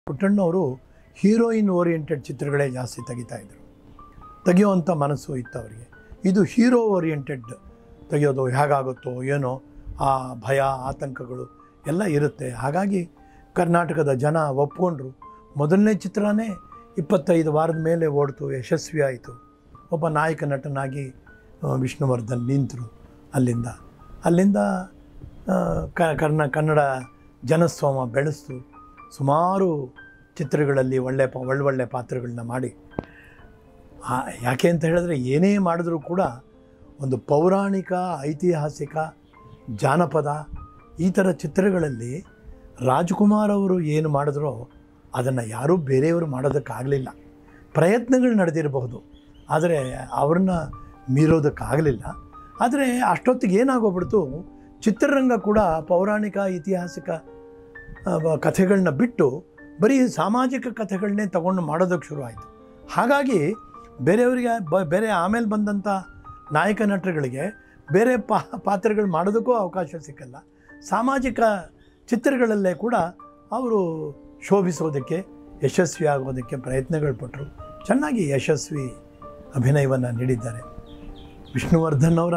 ಪುಟ್ಟಣ್ಣವರು heroine oriented ಚಿತ್ರಗಳೇ ಜಾಸ್ತಿ ತೆಗಿತಾ ಇದ್ರು ತೆಗೆಯುವಂಥ ಮನಸ್ಸು ಇತ್ತು ಅವರಿಗೆ ಇದು ಹೀರೋ ಓರಿಯೆಂಟೆಡ್ ತೆಗೆಯೋದು ಹೇಗಾಗುತ್ತೋ ಏನೋ ಆ ಭಯ ಆತಂಕಗಳು ಎಲ್ಲ ಇರುತ್ತೆ ಹಾಗಾಗಿ ಕರ್ನಾಟಕದ ಜನ ಒಪ್ಕೊಂಡ್ರು ಮೊದಲನೇ ಚಿತ್ರನೇ ಇಪ್ಪತ್ತೈದು ವಾರದ ಮೇಲೆ ಓಡ್ತು ಯಶಸ್ವಿ ಆಯಿತು ಒಬ್ಬ ನಾಯಕ ನಟನಾಗಿ ಆ, ವಿಷ್ಣುವರ್ಧನ್ ನಿಂತರು ಅಲ್ಲಿಂದ ಅಲ್ಲಿಂದ ಆ, ಕ ಕರ್ನ ಕನ್ನಡ ಜನಸ್ತೋಮ ಬೆಳೆಸ್ತು ಸುಮಾರು ಚಿತ್ರಗಳಲ್ಲಿ ಒಳ್ಳೆ ಪ ಒಳ್ಳೊಳ್ಳೆ ಪಾತ್ರಗಳನ್ನ ಮಾಡಿ ಆ, ಯಾಕೆ ಅಂತ ಹೇಳಿದ್ರೆ ಏನೇ ಮಾಡಿದ್ರೂ ಕೂಡ ಒಂದು ಪೌರಾಣಿಕ ಐತಿಹಾಸಿಕ ಜಾನಪದ ಈ ಥರ ಚಿತ್ರಗಳಲ್ಲಿ ರಾಜ್ಕುಮಾರ್ ಅವರು ಏನು ಮಾಡಿದ್ರೋ ಅದನ್ನು ಯಾರೂ ಬೇರೆಯವರು ಮಾಡೋದಕ್ಕಾಗಲಿಲ್ಲ ಪ್ರಯತ್ನಗಳು ನಡೆದಿರಬಹುದು ಆದರೆ ಅವ್ರನ್ನ ಮೀರೋದಕ್ಕಾಗಲಿಲ್ಲ ಆದರೆ ಅಷ್ಟೊತ್ತಿಗೆ ಏನಾಗೋಗ್ಬಿಡ್ತು ಚಿತ್ರರಂಗ ಕೂಡ ಪೌರಾಣಿಕ ಐತಿಹಾಸಿಕ ಆ, ಬ- ಕಥೆಗಳನ್ನ ಬಿಟ್ಟು ಬರೀ ಸಾಮಾಜಿಕ ಕಥೆಗಳನ್ನೇ ತಗೊಂಡು ಮಾಡೋದಕ್ಕೆ ಶುರು ಆಯಿತು ಹಾಗಾಗಿ ಬೇರೆಯವರಿಗೆ ಬ ಬೇರೆ ಆಮೇಲೆ ಬಂದಂಥ ನಾಯಕ ನಟರುಗಳಿಗೆ ಬೇರೆ ಪಾ ಪಾತ್ರಗಳು ಮಾಡೋದಕ್ಕೂ ಅವಕಾಶ ಸಿಕ್ಕಲ್ಲ ಸಾಮಾಜಿಕ ಚಿತ್ರಗಳಲ್ಲೇ ಕೂಡ ಅವರು ಶೋಭಿಸೋದಕ್ಕೆ ಯಶಸ್ವಿ ಆಗೋದಕ್ಕೆ ಪ್ರಯತ್ನಗಳು ಪಟ್ಟರು ಚೆನ್ನಾಗಿ ಯಶಸ್ವಿ ಅಭಿನಯವನ್ನು ನೀಡಿದ್ದಾರೆ ವಿಷ್ಣುವರ್ಧನ್ ಅವರ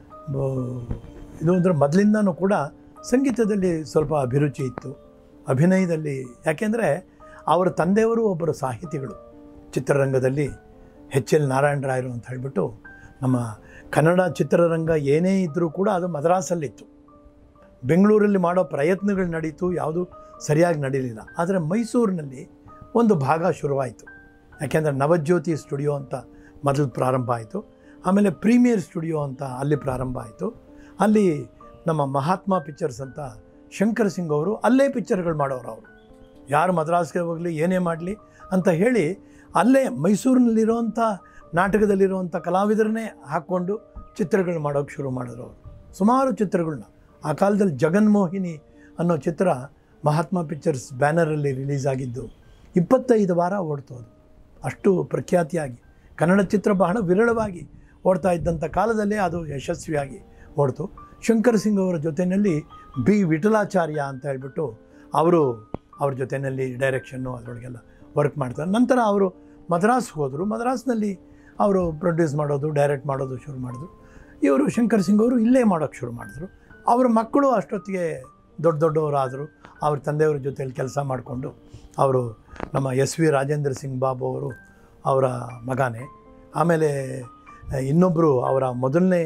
ಬ- ಇದು ಅಂದರೆ ಮೊದಲಿಂದನೂ ಕೂಡ ಸಂಗೀತದಲ್ಲಿ ಸ್ವಲ್ಪ ಅಭಿರುಚಿ ಇತ್ತು ಅಭಿನಯದಲ್ಲಿ ಯಾಕೆಂದರೆ ಅವರ ತಂದೆಯವರು ಒಬ್ಬರು ಸಾಹಿತಿಗಳು ಚಿತ್ರರಂಗದಲ್ಲಿ ಎಚ್ ಎಲ್ ನಾರಾಯಣ ರಾಯರು ಅಂತ ಹೇಳಿಬಿಟ್ಟು ನಮ್ಮ ಕನ್ನಡ ಚಿತ್ರರಂಗ ಏನೇ ಇದ್ದರೂ ಕೂಡ ಅದು ಮದ್ರಾಸಲ್ಲಿತ್ತು ಬೆಂಗಳೂರಲ್ಲಿ ಮಾಡೋ ಪ್ರಯತ್ನಗಳು ನಡೀತು ಯಾವುದು ಸರಿಯಾಗಿ ನಡೀಲಿಲ್ಲ ಆದರೆ ಮೈಸೂರಿನಲ್ಲಿ ಒಂದು ಭಾಗ ಶುರುವಾಯಿತು ಯಾಕೆಂದರೆ ನವಜ್ಯೋತಿ ಸ್ಟುಡಿಯೋ ಅಂತ ಮೊದಲು ಪ್ರಾರಂಭ ಆಯಿತು ಆಮೇಲೆ ಪ್ರೀಮಿಯರ್ ಸ್ಟುಡಿಯೋ ಅಂತ ಅಲ್ಲಿ ಪ್ರಾರಂಭ ಆಯಿತು ಅಲ್ಲಿ ನಮ್ಮ ಮಹಾತ್ಮ ಪಿಕ್ಚರ್ಸ್ ಅಂತ ಶಂಕರ್ ಸಿಂಗ್ ಅವರು ಅಲ್ಲೇ ಪಿಕ್ಚರ್ಗಳು ಮಾಡೋರು ಅವರು ಯಾರು ಮದ್ರಾಸ್ಗೆ ಹೋಗಲಿ ಏನೇ ಮಾಡಲಿ ಅಂತ ಹೇಳಿ ಅಲ್ಲೇ ಮೈಸೂರಿನಲ್ಲಿರುವಂಥ ನಾಟಕದಲ್ಲಿರುವಂಥ ಕಲಾವಿದರನ್ನೇ ಹಾಕ್ಕೊಂಡು ಚಿತ್ರಗಳು ಮಾಡೋಕ್ಕೆ ಶುರು ಮಾಡಿದ್ರು ಅವರು ಸುಮಾರು ಚಿತ್ರಗಳನ್ನ ಆ ಕಾಲದಲ್ಲಿ ಜಗನ್ಮೋಹಿನಿ ಅನ್ನೋ ಚಿತ್ರ ಮಹಾತ್ಮ ಪಿಕ್ಚರ್ಸ್ ಬ್ಯಾನರಲ್ಲಿ ರಿಲೀಸ್ ಆಗಿದ್ದು ಇಪ್ಪತ್ತೈದು ವಾರ ಓಡ್ತು ಅದು ಅಷ್ಟು ಪ್ರಖ್ಯಾತಿಯಾಗಿ ಕನ್ನಡ ಚಿತ್ರ ಬಹಳ ವಿರಳವಾಗಿ ಓಡ್ತಾ ಇದ್ದಂಥ ಕಾಲದಲ್ಲೇ ಅದು ಯಶಸ್ವಿಯಾಗಿ ಓಡ್ತು ಶಂಕರ್ ಸಿಂಗ್ ಅವರ ಜೊತೆಯಲ್ಲಿ ಬಿ ವಿಠಲಾಚಾರ್ಯ ಅಂತ ಹೇಳ್ಬಿಟ್ಟು ಅವರು ಅವ್ರ ಜೊತೆಯಲ್ಲಿ ಡೈರೆಕ್ಷನ್ನು ಅದರೊಳಗೆಲ್ಲ ವರ್ಕ್ ಮಾಡ್ತಾರೆ ನಂತರ ಅವರು ಮದ್ರಾಸ್ಗೆ ಹೋದರು ಮದ್ರಾಸ್ನಲ್ಲಿ ಅವರು ಪ್ರೊಡ್ಯೂಸ್ ಮಾಡೋದು ಡೈರೆಕ್ಟ್ ಮಾಡೋದು ಶುರು ಮಾಡಿದ್ರು ಇವರು ಶಂಕರ್ ಸಿಂಗ್ ಅವರು ಇಲ್ಲೇ ಮಾಡೋಕ್ಕೆ ಶುರು ಮಾಡಿದ್ರು ಅವ್ರ ಮಕ್ಕಳು ಅಷ್ಟೊತ್ತಿಗೆ ದೊಡ್ಡ ದೊಡ್ಡವರಾದರು ಅವ್ರ ತಂದೆಯವ್ರ ಜೊತೆಯಲ್ಲಿ ಕೆಲಸ ಮಾಡಿಕೊಂಡು ಅವರು ನಮ್ಮ ಎಸ್ ವಿ ರಾಜೇಂದ್ರ ಸಿಂಗ್ ಬಾಬು ಅವರು ಅವರ ಮಗನೇ ಆಮೇಲೆ ಇನ್ನೊಬ್ಬರು ಅವರ ಮೊದಲನೇ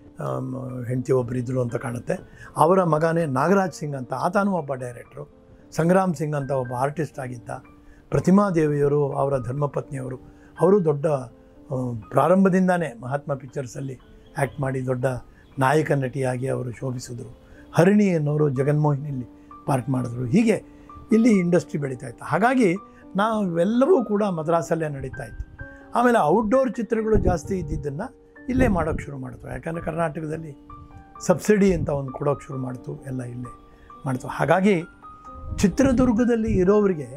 ಹೆಂಡತಿ ಒಬ್ಬರು ಇದ್ದರು ಅಂತ ಕಾಣುತ್ತೆ ಅವರ ಮಗನೇ ನಾಗರಾಜ್ ಸಿಂಗ್ ಅಂತ ಆತನೂ ಒಬ್ಬ ಡೈರೆಕ್ಟ್ರು ಸಂಗ್ರಾಮ್ ಸಿಂಗ್ ಅಂತ ಒಬ್ಬ ಆರ್ಟಿಸ್ಟ್ ಆಗಿದ್ದ ಪ್ರತಿಮಾ ದೇವಿಯವರು ಅವರ ಧರ್ಮಪತ್ನಿಯವರು ಅವರು ದೊಡ್ಡ ಆ, ಪ್ರಾರಂಭದಿಂದಾನೇ ಮಹಾತ್ಮ ಪಿಕ್ಚರ್ಸಲ್ಲಿ ಆ್ಯಕ್ಟ್ ಮಾಡಿ ದೊಡ್ಡ ನಾಯಕ ನಟಿಯಾಗಿ ಅವರು ಶೋಭಿಸಿದ್ರು ಹರಿಣಿ ಅನ್ನೋರು ಜಗನ್ಮೋಹಿನಿಯಲ್ಲಿ ಪಾರ್ಟ್ ಮಾಡಿದ್ರು ಹೀಗೆ ಇಲ್ಲಿ ಇಂಡಸ್ಟ್ರಿ ಬೆಳೀತಾ ಇತ್ತು ಹಾಗಾಗಿ ನಾವೆಲ್ಲವೂ ಕೂಡ ಮದ್ರಾಸಲ್ಲೇ ನಡೀತಾ ಇತ್ತು ಆಮೇಲೆ ಔಟ್ಡೋರ್ ಚಿತ್ರಗಳು ಜಾಸ್ತಿ ಇದ್ದಿದ್ದನ್ನು ಇಲ್ಲೇ ಮಾಡೋಕ್ಕೆ ಶುರು ಮಾಡ್ತು ಯಾಕಂದರೆ ಕರ್ನಾಟಕದಲ್ಲಿ ಸಬ್ಸಿಡಿ ಅಂತ ಒಂದು ಕೊಡೋಕ್ಕೆ ಶುರು ಮಾಡ್ತು ಎಲ್ಲ ಇಲ್ಲೇ ಮಾಡ್ತು ಹಾಗಾಗಿ ಚಿತ್ರದುರ್ಗದಲ್ಲಿ ಇರೋರಿಗೆ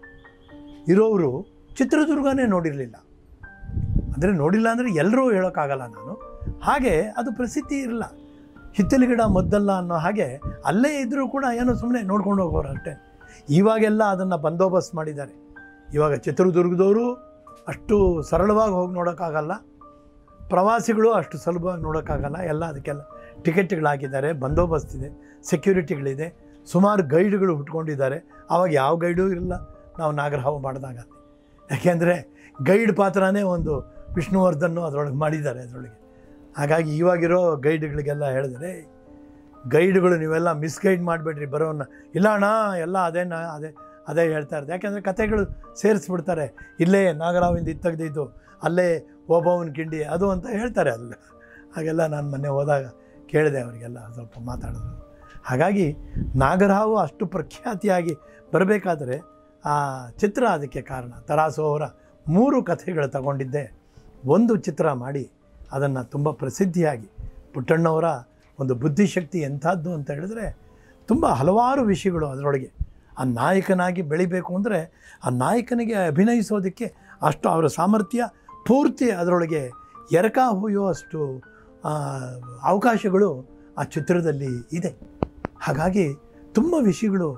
ಇರೋರು ಚಿತ್ರದುರ್ಗನೇ ನೋಡಿರಲಿಲ್ಲ ಅಂದರೆ ನೋಡಿಲ್ಲ ಅಂದರೆ ಎಲ್ಲರೂ ಹೇಳೋಕ್ಕಾಗಲ್ಲ ನಾನು ಹಾಗೆ ಅದು ಪ್ರಸಿದ್ಧಿ ಇರಲ್ಲ ಹಿತ್ತಲ ಗಿಡ ಮದ್ದಲ್ಲ ಅನ್ನೋ ಹಾಗೆ ಅಲ್ಲೇ ಇದ್ದರೂ ಕೂಡ ಏನೋ ಸುಮ್ಮನೆ ನೋಡ್ಕೊಂಡು ಹೋಗೋರು ಅಷ್ಟೇ ಇವಾಗೆಲ್ಲ ಅದನ್ನು ಬಂದೋಬಸ್ತ್ ಮಾಡಿದ್ದಾರೆ ಇವಾಗ ಚಿತ್ರದುರ್ಗದವರು ಅಷ್ಟು ಸರಳವಾಗಿ ಹೋಗಿ ನೋಡೋಕ್ಕಾಗಲ್ಲ ಪ್ರವಾಸಿಗಳು ಅಷ್ಟು ಸುಲಭವಾಗಿ ನೋಡೋಕ್ಕಾಗಲ್ಲ ಎಲ್ಲ ಅದಕ್ಕೆಲ್ಲ ಟಿಕೆಟ್ಗಳಾಕಿದ್ದಾರೆ ಬಂದೋಬಸ್ತ್ ಇದೆ ಸೆಕ್ಯೂರಿಟಿಗಳಿದೆ ಸುಮಾರು ಗೈಡ್ಗಳು ಹುಟ್ಕೊಂಡಿದ್ದಾರೆ ಆವಾಗ ಯಾವ ಗೈಡು ಇರಲ್ಲ ನಾವು ನಾಗರಹಾವು ಮಾಡಿದಾಗ ಯಾಕೆಂದರೆ ಗೈಡ್ ಪಾತ್ರನೇ ಒಂದು ವಿಷ್ಣುವರ್ಧನ್ನು ಅದರೊಳಗೆ ಮಾಡಿದ್ದಾರೆ ಅದರೊಳಗೆ ಹಾಗಾಗಿ ಇವಾಗಿರೋ ಗೈಡ್ಗಳಿಗೆಲ್ಲ ಹೇಳಿದ್ರೆ ಗೈಡ್ಗಳು ನೀವೆಲ್ಲ ಮಿಸ್ಗೈಡ್ ಮಾಡಬೇಡ್ರಿ ಬರೋನ್ನ ಇಲ್ಲ ಅಣ್ಣ ಎಲ್ಲ ಅದೇನ ಅದೇ ಅದೇ ಹೇಳ್ತಾ ಇರ್ತಾರೆ ಯಾಕೆಂದರೆ ಕತೆಗಳು ಸೇರಿಸ್ಬಿಡ್ತಾರೆ ಇಲ್ಲೇ ನಾಗರಾವಿಂದ ಇದು ತೆಗ್ದಿದ್ದು ಅಲ್ಲೇ ಓಬವ್ವನ ಕಿಂಡಿ ಅದು ಅಂತ ಹೇಳ್ತಾರೆ ಅದು ಹಾಗೆಲ್ಲ ನಾನು ಮೊನ್ನೆ ಹೋದಾಗ ಕೇಳಿದೆ ಅವರಿಗೆಲ್ಲ ಸ್ವಲ್ಪ ಮಾತಾಡಿದ್ರು ಹಾಗಾಗಿ ನಾಗರಹಾವು ಅಷ್ಟು ಪ್ರಖ್ಯಾತಿಯಾಗಿ ಬರಬೇಕಾದ್ರೆ ಆ ಚಿತ್ರ ಅದಕ್ಕೆ ಕಾರಣ ತರಾಸು ಅವರ ಮೂರು ಕಥೆಗಳು ತಗೊಂಡಿದ್ದೆ ಒಂದು ಚಿತ್ರ ಮಾಡಿ ಅದನ್ನು ತುಂಬ ಪ್ರಸಿದ್ಧಿಯಾಗಿ ಪುಟ್ಟಣ್ಣವರ ಒಂದು ಬುದ್ಧಿಶಕ್ತಿ ಎಂಥದ್ದು ಅಂತ ಹೇಳಿದ್ರೆ ತುಂಬ ಹಲವಾರು ವಿಷಯಗಳು ಅದರೊಳಗೆ ಆ ನಾಯಕನಾಗಿ ಬೆಳಿಬೇಕು ಅಂದರೆ ಆ ನಾಯಕನಿಗೆ ಅಭಿನಯಿಸೋದಕ್ಕೆ ಅಷ್ಟು ಅವರ ಸಾಮರ್ಥ್ಯ ಪೂರ್ತಿ ಅದರೊಳಗೆ ಎರಕ ಹೊಯ್ಯುವಷ್ಟು ಆ, ಅವಕಾಶಗಳು ಆ ಚಿತ್ರದಲ್ಲಿ ಇದೆ ಹಾಗಾಗಿ ತುಂಬ ವಿಷಯಗಳು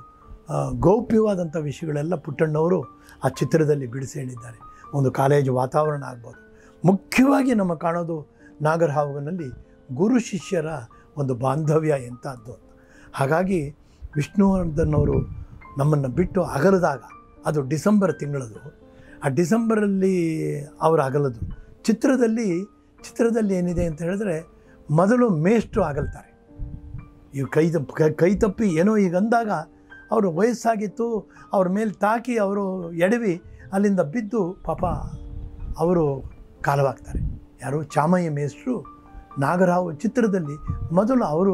ಆ, ಗೌಪ್ಯವಾದಂಥ ವಿಷಯಗಳೆಲ್ಲ ಪುಟ್ಟಣ್ಣವರು ಆ ಚಿತ್ರದಲ್ಲಿ ಬಿಡಿಸಿ ಹೇಳಿದ್ದಾರೆ ಒಂದು ಕಾಲೇಜು ವಾತಾವರಣ ಆಗ್ಬೋದು ಮುಖ್ಯವಾಗಿ ನಮ್ಮ ಕಾಣೋದು ನಾಗರಹಾವನಲ್ಲಿ ಗುರು ಶಿಷ್ಯರ ಒಂದು ಬಾಂಧವ್ಯ ಎಂಥದ್ದು ಅಂತ ಹಾಗಾಗಿ ವಿಷ್ಣುವರ್ಧನ್ ಅವರು ನಮ್ಮನ್ನು ಬಿಟ್ಟು ಅಗಲದಾಗ ಅದು ಡಿಸೆಂಬರ್ ತಿಂಗಳದು ಆ ಡಿಸೆಂಬರಲ್ಲಿ ಅವರು ಅಗಲದು ಚಿತ್ರದಲ್ಲಿ ಚಿತ್ರದಲ್ಲಿ ಏನಿದೆ ಅಂತ ಹೇಳಿದ್ರೆ ಮೊದಲು ಮೇಷ್ಟ್ರು ಅಗಲ್ತಾರೆ ಇವು ಕೈ ತಪ್ಪು ಕೈ- ಕೈ ತಪ್ಪಿ ಏನೋ ಈಗ ಅಂದಾಗ ಅವರು ವಯಸ್ಸಾಗಿತ್ತು ಅವ್ರ ಮೇಲೆ ತಾಕಿ ಅವರು ಎಡವಿ ಅಲ್ಲಿಂದ ಬಿದ್ದು ಪಾಪ ಅವರು ಕಾಲವಾಗ್ತಾರೆ ಯಾರು ಚಾಮಯ್ಯ ಮೇಷ್ಟ್ರು ನಾಗರಾವ್ ಚಿತ್ರದಲ್ಲಿ ಮೊದಲು ಅವರು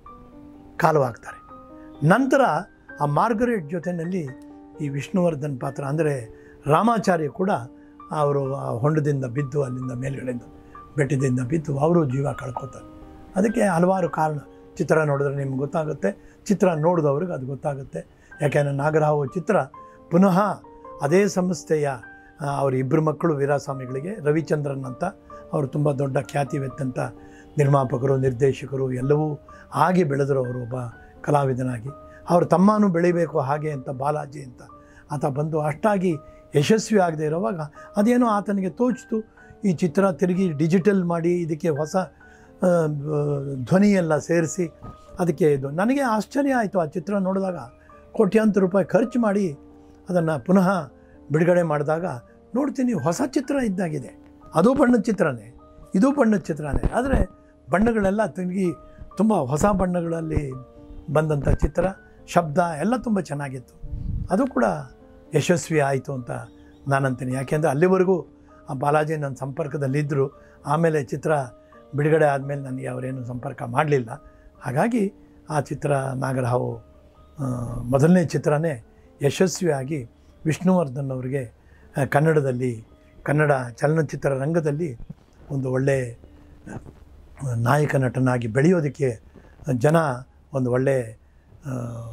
ಕಾಲವಾಗ್ತಾರೆ ನಂತರ ಆ ಮಾರ್ಗರೇಟ್ ಜೊತೆಯಲ್ಲಿ ಈ ವಿಷ್ಣುವರ್ಧನ್ ಪಾತ್ರ ಅಂದರೆ ರಾಮಾಚಾರ್ಯ ಕೂಡ ಅವರು ಆ ಹೊಂಡದಿಂದ ಬಿದ್ದು ಅಲ್ಲಿಂದ ಮೇಲ್ಗಡೆಯಿಂದ ಬೆಟ್ಟದಿಂದ ಬಿದ್ದು ಅವರು ಜೀವ ಕಳ್ಕೊತಾರೆ ಅದಕ್ಕೆ ಹಲವಾರು ಕಾರಣ ಚಿತ್ರ ನೋಡಿದ್ರೆ ನಿಮ್ಗೆ ಗೊತ್ತಾಗುತ್ತೆ ಚಿತ್ರ ನೋಡಿದವ್ರಿಗೆ ಅದು ಗೊತ್ತಾಗುತ್ತೆ ಯಾಕೆಂದರೆ ನಾಗರಾವು ಚಿತ್ರ ಪುನಃ ಅದೇ ಸಂಸ್ಥೆಯ ಆ, ಅವ್ರ ಇಬ್ಬರು ಮಕ್ಕಳು ವೀರಾಸ್ವಾಮಿಗಳಿಗೆ ರವಿಚಂದ್ರನ್ ಅಂತ ಅವರು ತುಂಬ ದೊಡ್ಡ ಖ್ಯಾತಿವೆತ್ತಂಥ ನಿರ್ಮಾಪಕರು ನಿರ್ದೇಶಕರು ಎಲ್ಲವೂ ಆಗಿ ಬೆಳೆದರು ಅವರು ಒಬ್ಬ ಕಲಾವಿದನಾಗಿ ಅವ್ರ ತಮ್ಮನೂ ಬೆಳಿಬೇಕು ಹಾಗೆ ಅಂತ ಬಾಲಾಜಿ ಅಂತ ಆತ ಬಂದು ಅಷ್ಟಾಗಿ ಯಶಸ್ವಿ ಆಗದೆ ಇರುವಾಗ ಅದೇನೋ ಆತನಿಗೆ ತೋಚಿತು ಈ ಚಿತ್ರ ತಿರುಗಿ ಡಿಜಿಟಲ್ ಮಾಡಿ ಇದಕ್ಕೆ ಹೊಸ ಆ, ಧ್ವನಿಯೆಲ್ಲ ಸೇರಿಸಿ ಅದಕ್ಕೆ ಇದು ನನಗೆ ಆಶ್ಚರ್ಯ ಆಯಿತು ಆ ಚಿತ್ರ ನೋಡಿದಾಗ ಕೋಟ್ಯಾಂತರ ರೂಪಾಯಿ ಖರ್ಚು ಮಾಡಿ ಅದನ್ನು ಪುನಃ ಬಿಡುಗಡೆ ಮಾಡಿದಾಗ ನೋಡ್ತೀನಿ ಹೊಸ ಚಿತ್ರ ಇದ್ದಾಗಿದೆ ಅದು ಬಣ್ಣದ ಚಿತ್ರನೇ ಇದು ಬಣ್ಣದ ಚಿತ್ರನೇ ಆದರೆ ಬಣ್ಣಗಳೆಲ್ಲ ತಿರುಗಿ ತುಂಬ ಹೊಸ ಬಣ್ಣಗಳಲ್ಲಿ ಬಂದಂಥ ಚಿತ್ರ ಶಬ್ದ ಎಲ್ಲ ತುಂಬ ಚೆನ್ನಾಗಿತ್ತು ಅದು ಕೂಡ ಯಶಸ್ವಿ ಆಯಿತು ಅಂತ ನಾನಂತೀನಿ ಯಾಕೆಂದರೆ ಅಲ್ಲಿವರೆಗೂ ಆ ಬಾಲಾಜಿ ನನ್ನ ಸಂಪರ್ಕದಲ್ಲಿದ್ದರು ಆಮೇಲೆ ಚಿತ್ರ ಬಿಡುಗಡೆ ಆದಮೇಲೆ ನನಗೆ ಅವರೇನು ಸಂಪರ್ಕ ಮಾಡಲಿಲ್ಲ ಹಾಗಾಗಿ ಆ ಚಿತ್ರ ನಾಗರಹಾವು ಆ, ಮೊದಲನೇ ಚಿತ್ರನೇ ಯಶಸ್ವಿಯಾಗಿ ವಿಷ್ಣುವರ್ಧನ್ ಅವರಿಗೆ ಆ, ಕನ್ನಡದಲ್ಲಿ ಕನ್ನಡ ಚಲನಚಿತ್ರ ರಂಗದಲ್ಲಿ ಒಂದು ಒಳ್ಳೆಯ ನಾಯಕ ನಟನಾಗಿ ಬೆಳೆಯೋದಕ್ಕೆ ಜನ ಒಂದು ಒಳ್ಳೆ ಆ,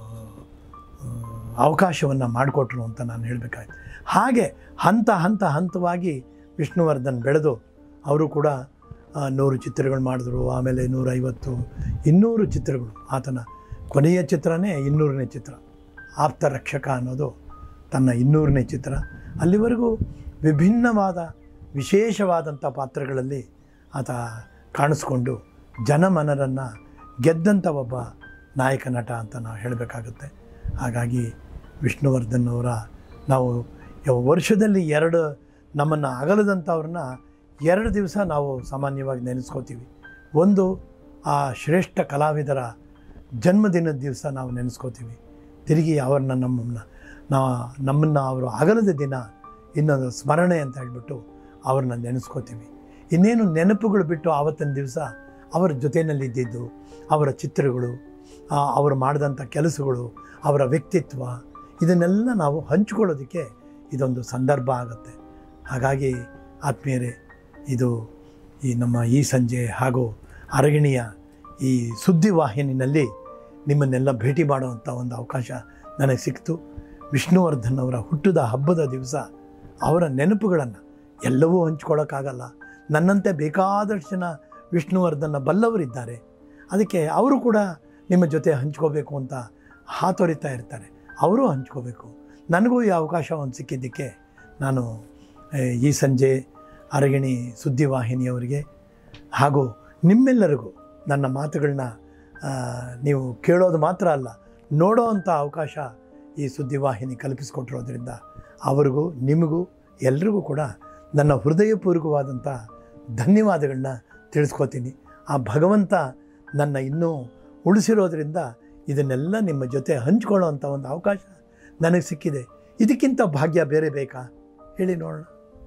ಆ, ಅವಕಾಶವನ್ನು ಮಾಡಿಕೊಟ್ರು ಅಂತ ನಾನು ಹೇಳಬೇಕಾಯ್ತು ಹಾಗೆ ಹಂತ ಹಂತ ಹಂತವಾಗಿ ವಿಷ್ಣುವರ್ಧನ್ ಬೆಳೆದು ಅವರು ಕೂಡ ಆ, ನೂರು ಚಿತ್ರಗಳು ಮಾಡಿದ್ರು ಆಮೇಲೆ ನೂರೈವತ್ತು ಇನ್ನೂರು ಚಿತ್ರಗಳು ಆತನ ಕೊನೆಯ ಚಿತ್ರನೇ ಇನ್ನೂರನೇ ಚಿತ್ರ ಆಪ್ತ ರಕ್ಷಕ ಅನ್ನೋದು ತನ್ನ ಇನ್ನೂರನೇ ಚಿತ್ರ ಅಲ್ಲಿವರೆಗೂ ವಿಭಿನ್ನವಾದ ವಿಶೇಷವಾದಂಥ ಪಾತ್ರಗಳಲ್ಲಿ ಆತ ಕಾಣಿಸ್ಕೊಂಡು ಜನಮನರನ್ನು ಗೆದ್ದಂಥ ಒಬ್ಬ ನಾಯಕ ನಟ ಅಂತ ನಾವು ಹೇಳಬೇಕಾಗುತ್ತೆ ಹಾಗಾಗಿ ವಿಷ್ಣುವರ್ಧನ್ ಅವರ ನಾವು ಯಾವ ವರ್ಷದಲ್ಲಿ ಎರಡು ನಮ್ಮನ್ನು ಅಗಲದಂಥವ್ರನ್ನ ಎರಡು ದಿವಸ ನಾವು ಸಾಮಾನ್ಯವಾಗಿ ನೆನೆಸ್ಕೋತೀವಿ ಒಂದು ಆ ಶ್ರೇಷ್ಠ ಕಲಾವಿದರ ಜನ್ಮದಿನದ ದಿವಸ ನಾವು ನೆನೆಸ್ಕೋತೀವಿ ತಿರುಗಿ ಅವ್ರನ್ನ ನಮ್ಮನ್ನು ನಾ ನಮ್ಮನ್ನು ಅವರು ಅಗಲದ ದಿನ ಇನ್ನೊಂದು ಸ್ಮರಣೆ ಅಂತ ಹೇಳ್ಬಿಟ್ಟು ಅವ್ರನ್ನ ನೆನೆಸ್ಕೋತೀವಿ ಇನ್ನೇನು ನೆನಪುಗಳು ಬಿಟ್ಟು ಆವತ್ತಿನ ದಿವಸ ಅವರ ಜೊತೆಯಲ್ಲಿದ್ದಿದ್ದು ಅವರ ಚಿತ್ರಗಳು ಆ, ಅವರು ಮಾಡಿದಂಥ ಕೆಲಸಗಳು ಅವರ ವ್ಯಕ್ತಿತ್ವ ಇದನ್ನೆಲ್ಲ ನಾವು ಹಂಚ್ಕೊಳ್ಳೋದಕ್ಕೆ ಇದೊಂದು ಸಂದರ್ಭ ಆಗುತ್ತೆ ಹಾಗಾಗಿ ಆತ್ಮೀಯರೇ ಇದು ಈ ನಮ್ಮ ಈ ಸಂಜೆ ಹಾಗೂ ಅರಗಿಣಿಯ ಈ ಸುದ್ದಿವಾಹಿನಿನಲ್ಲಿ ನಿಮ್ಮನ್ನೆಲ್ಲ ಭೇಟಿ ಮಾಡುವಂಥ ಒಂದು ಅವಕಾಶ ನನಗೆ ಸಿಕ್ತು ವಿಷ್ಣುವರ್ಧನ್ ಅವರ ಹುಟ್ಟದ ಹಬ್ಬದ ದಿವಸ ಅವರ ನೆನಪುಗಳನ್ನು ಎಲ್ಲವೂ ಹಂಚ್ಕೊಳ್ಳೋಕ್ಕಾಗಲ್ಲ ನನ್ನಂತೆ ಬೇಕಾದಷ್ಟು ಜನ ವಿಷ್ಣುವರ್ಧನ್ನ ಬಲ್ಲವರಿದ್ದಾರೆ ಅದಕ್ಕೆ ಅವರು ಕೂಡ ನಿಮ್ಮ ಜೊತೆ ಹಂಚ್ಕೋಬೇಕು ಅಂತ ಹಾತೊರಿತಾ ಇರ್ತಾರೆ ಅವರು ಹಂಚ್ಕೋಬೇಕು ನನಗೂ ಈ ಅವಕಾಶ ಒಂದು ಸಿಕ್ಕಿದ್ದಕ್ಕೆ ನಾನು ಆ, ಈ ಸಂಜೆ ಅರಗಿಣಿ ಸುದ್ದಿವಾಹಿನಿಯವರಿಗೆ ಹಾಗೂ ನಿಮ್ಮೆಲ್ಲರಿಗೂ ನನ್ನ ಮಾತುಗಳನ್ನ ಆ, ನೀವು ಕೇಳೋದು ಮಾತ್ರ ಅಲ್ಲ ನೋಡೋ ಅಂಥ ಅವಕಾಶ ಈ ಸುದ್ದಿವಾಹಿನಿ ಕಲ್ಪಿಸಿಕೊಟ್ಟಿರೋದ್ರಿಂದ ಅವರಿಗೂ ನಿಮಗೂ ಎಲ್ರಿಗೂ ಕೂಡ ನನ್ನ ಹೃದಯಪೂರ್ವಕವಾದಂಥ ಧನ್ಯವಾದಗಳನ್ನ ತಿಳಿಸ್ಕೋತೀನಿ ಆ ಭಗವಂತ ನನ್ನ ಇನ್ನೂ ಉಳಿಸಿರೋದ್ರಿಂದ ಇದನ್ನೆಲ್ಲ ನಿಮ್ಮ ಜೊತೆ ಹಂಚ್ಕೊಳ್ಳೋ ಅಂಥ ಒಂದು ಅವಕಾಶ ನನಗೆ ಸಿಕ್ಕಿದೆ ಇದಕ್ಕಿಂತ ಭಾಗ್ಯ ಬೇರೆ ಬೇಕಾ ಹೇಳಿ ನೋಡೋಣ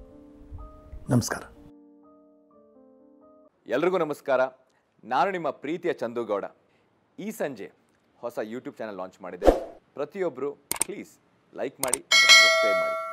ನಮಸ್ಕಾರ ಎಲ್ರಿಗೂ ನಮಸ್ಕಾರ ನಾನು ನಿಮ್ಮ ಪ್ರೀತಿಯ ಚಂದುಗೌಡ ಈ ಸಂಜೆ ಹೊಸ ಯೂಟ್ಯೂಬ್ ಚಾನಲ್ ಲಾಂಚ್ ಮಾಡಿದೆ ಪ್ರತಿಯೊಬ್ಬರು ಪ್ಲೀಸ್ ಲೈಕ್ ಮಾಡಿ ಸಬ್ಸ್ಕ್ರೈಬ್ ಮಾಡಿ